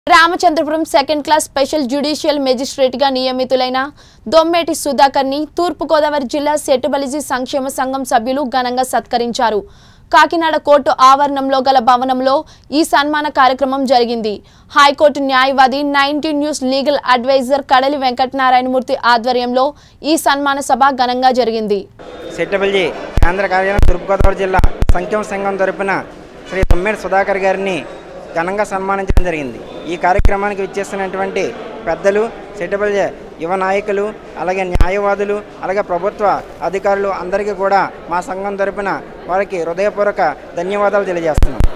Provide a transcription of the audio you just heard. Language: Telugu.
Ramachandrapuram second class special judicial మెజిస్ట్రేట్గా నియమితులైన దొమ్మేటి సుధాకర్ని తూర్పుగోదావరి జిల్లా సెట్టుబలిజీ సంక్షేమ సంఘం సభ్యులు ఘనంగా సత్కరించారు కాకినాడ కోర్టు ఆవరణంలో గల భవనంలో ఈ సన్మాన కార్యక్రమం జరిగింది హైకోర్టు న్యాయవాది నైన్టీన్ న్యూస్ లీగల్ అడ్వైజర్ కడలి వెంకటనారాయణమూర్తి ఆధ్వర్యంలో ఈ సన్మాన సభ ఘనంగా జరిగింది సెట్టబల్జీ కేంద్ర కార్యాలయం తూర్పుగోదావరి జిల్లా సంక్షేమ సంఘం తరపున శ్రీ తొమ్మిడి సుధాకర్ గారిని ఘనంగా సన్మానించడం జరిగింది ఈ కార్యక్రమానికి విచ్చేస్తున్నటువంటి పెద్దలు సెట్టబల్జీ యువ నాయకులు అలాగే న్యాయవాదులు అలాగే ప్రభుత్వ అధికారులు అందరికీ కూడా మా సంఘం తరపున వారికి హృదయపూర్వక ధన్యవాదాలు తెలియజేస్తున్నాం